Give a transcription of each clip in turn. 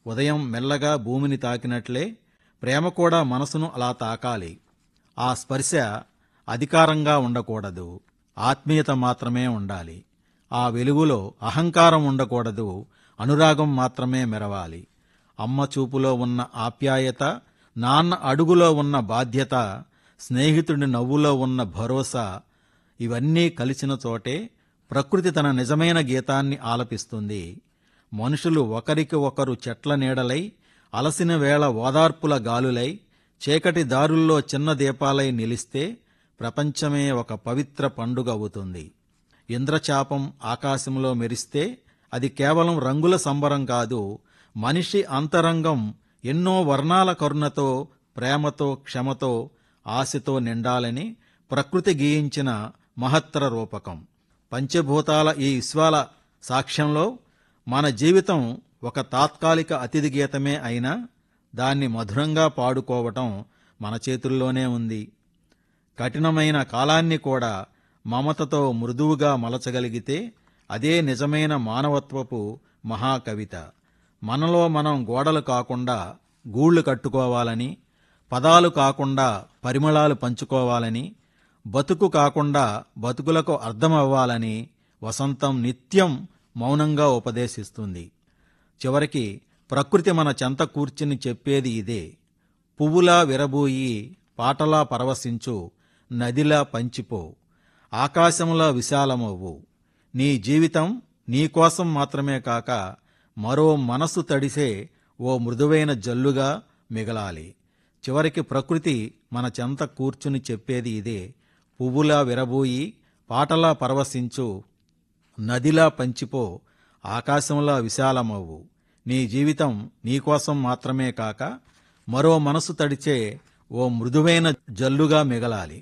ఉదయం మెల్లగా భూమిని తాకినట్లే ప్రేమ కూడా మనసును అలా తాకాలి ఆ స్పర్శ అధికారంగా ఉండకూడదు ఆత్మీయత మాత్రమే ఉండాలి ఆ వెలుగులో అహంకారం ఉండకూడదు అనురాగం మాత్రమే మెరవాలి అమ్మ చూపులో ఉన్న ఆప్యాయత నాన్న అడుగులో ఉన్న బాధ్యత స్నేహితుడి నవ్వులో ఉన్న భరోసా ఇవన్నీ కలిసిన చోటే ప్రకృతి తన నిజమైన గీతాన్ని ఆలపిస్తుంది మనుషులు ఒకరికి ఒకరు చెట్ల నీడలై అలసిన వేళ ఓదార్పుల గాలులై చీకటి దారుల్లో చిన్న దీపాలై నిలిస్తే ప్రపంచమే ఒక పవిత్ర పండుగ అవుతుంది ఇంద్రచాపం ఆకాశంలో మెరిస్తే అది కేవలం రంగుల సంబరం కాదు మనిషి అంతరంగం ఎన్నో వర్ణాల కరుణతో ప్రేమతో క్షమతో ఆశతో నిండాలని ప్రకృతి గీయించిన మహత్తర రూపకం పంచభూతాల ఈ విశ్వాల సాక్ష్యంలో మన జీవితం ఒక తాత్కాలిక అతిథి గీతమే అయినా దాన్ని మధురంగా పాడుకోవటం మన చేతుల్లోనే ఉంది కఠినమైన కాలాన్ని కూడా మమతతో మృదువుగా మలచగలిగితే అదే నిజమైన మానవత్వపు మహాకవిత మనలో మనం గోడలు కాకుండా గూళ్ళు కట్టుకోవాలని పదాలు కాకుండా పరిమళాలు పంచుకోవాలని బతుకు కాకుండా బతుకులకు అర్థమవ్వాలని వసంతం నిత్యం మౌనంగా ఉపదేశిస్తుంది చివరికి ప్రకృతి మన చెంత కూర్చుని చెప్పేది ఇదే పువ్వులా విరబూయి పాటలా పరవశించు నదిలా పంచిపో ఆకాశంలా విశాలమవ్వు నీ జీవితం నీకోసం మాత్రమే కాక మరో మనసు తడిసే ఓ మృదువైన జల్లుగా మిగలాలి చివరికి ప్రకృతి మన చెంత కూర్చుని చెప్పేది ఇదే పువ్వులా విరబూయి పాటలా పరవశించు నదిలా పంచిపో ఆకాశంలా విశాలమవ్వు నీ జీవితం నీకోసం మాత్రమే కాక మరో మనసు తడిచే ఓ మృదువైన జల్లుగా మిగలాలి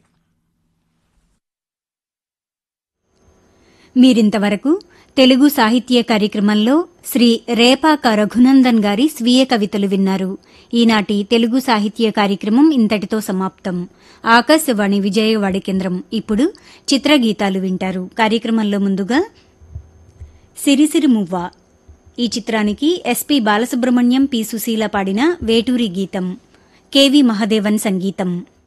మీరింతవరకు తెలుగు సాహిత్య కార్యక్రమంలో శ్రీ రేపాక రఘునందన్ గారి స్వీయ కవితలు విన్నారు ఈనాటి తెలుగు సాహిత్య కార్యక్రమం ఇంతటితో సమాప్తం ఆకాశవాణి విజయవాడ కేంద్రం ఇప్పుడు చిత్రగీతాలు వింటారు కార్యక్రమంలో ముందుగా సిరిసిరి మువ్వ ఈ చిత్రానికి ఎస్పి బాలసుబ్రహ్మణ్యం పి సుశీల పాడిన వేటూరి గీతం కెవి మహదేవన్ సంగీతం